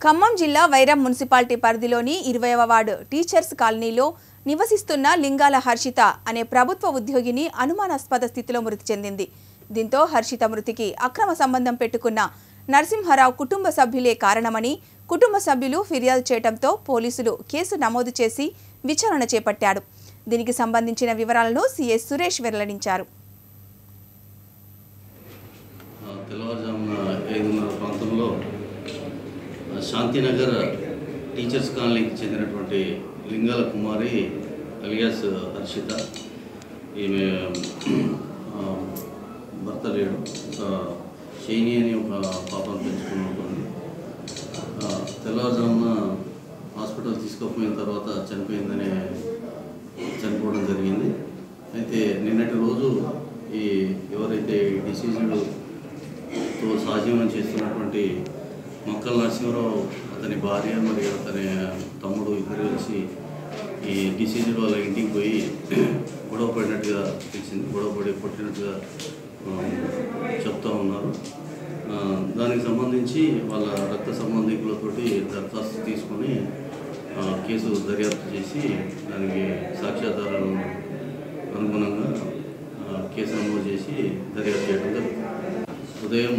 ఖమ్మం జిల్లా వైరం మున్సిపాలిటీ పరిధిలోని ఇరవైవ వార్డు టీచర్స్ కాలనీలో నివసిస్తున్న లింగాల హర్షిత అనే ప్రభుత్వ ఉద్యోగిని అనుమానాస్పద స్థితిలో మృతి చెందింది దీంతో హర్షిత మృతికి అక్రమ సంబంధం పెట్టుకున్న నరసింహారావు కుటుంబ సభ్యులే కారణమని కుటుంబ సభ్యులు ఫిర్యాదు చేయడంతో పోలీసులు కేసు నమోదు చేసి విచారణ చేపట్టాడు దీనికి సంబంధించిన వివరాలను సీఎస్ సురేష్ వెల్లడించారు ఆ, తెల్లవారుజామున ఐదున్నర ప్రాంతంలో ఆ, శాంతినగర్ టీచర్స్ కాలనీకి చెందినటువంటి లింగాల కుమారి అలియాస్ హర్షిత ఈమె ఆ, భర్త లేడు ఒక షైని అని ఒక పాపను పెంచుకుని ఉంటుంది ఆ, తెల్లవారుజామున హాస్పిటల్ తీసుకుపోయిన తర్వాత చనిపోయిందనే చనిపోవడం జరిగింది అయితే నిన్నటి రోజు ఈ ఎవరైతే డిసీజులు తో సహజీవనం చేస్తున్నటువంటి మొక్కల నరసింహరావు అతని భార్య మరియు అతని తమ్ముడు ఇద్దరు కలిసి ఈ డిసీజుల వాళ్ళ ఇంటికి పోయి గొడవ పడినట్టుగా తెలిసింది గొడవ పడి కొట్టినట్టుగా ఆ, చెప్తా ఉన్నారు ఆ, దానికి సంబంధించి వాళ్ళ రక్త సంబంధికులతోటి దరఖాస్తు తీసుకొని ఆ, కేసు దర్యాప్తు చేసి దానికి సాక్ష్యాధారాలను అనుగుణంగా ఆ, కేసు నమోదు చేసి దర్యాప్తు చేయడం జరుగుతుంది ఉదయం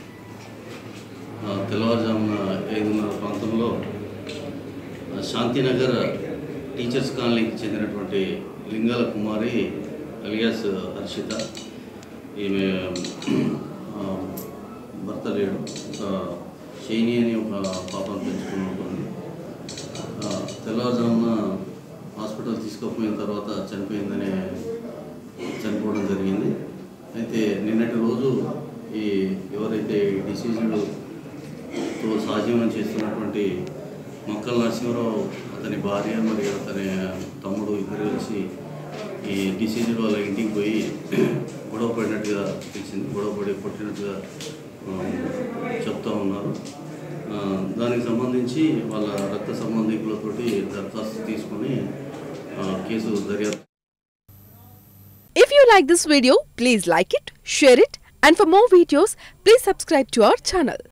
ఆ, తెల్లవారుజామున ఐదున్నర ప్రాంతంలో ఆ, శాంతినగర్ టీచర్స్ కాలనీకి చెందినటువంటి లింగాల కుమారి అలియాస్ హర్షిత ఈమె ఆ, భర్త లేడు ఒక షైని అని ఒక పాపను పెంచుకుని ఉంటుంది ఆ, తెల్లవారుజామున హాస్పిటల్ తీసుకుపోయిన తర్వాత చనిపోయిందనే చనిపోవడం జరిగింది అయితే నిన్నటి రోజు ఈ ఎవరైతే డిసీజులు తో సహజీవనం చేస్తున్నటువంటి మొక్కల నరసింహరావు అతని భార్య మరియు అతని తమ్ముడు ఇద్దరు కలిసి ఈ డిసీజుల వాళ్ళ ఇంటికి పోయి గొడవ పడినట్టుగా తెలిసింది గొడవ పడి కొట్టినట్టుగా ఆ, చెప్తా ఉన్నారు ఆ, దానికి సంబంధించి వాళ్ళ రక్త సంబంధికులతోటి దరఖాస్తు తీసుకొని ఆ, కేసు దర్యాప్తు If you like this video, please like it, share it, and for more videos, please subscribe to our channel.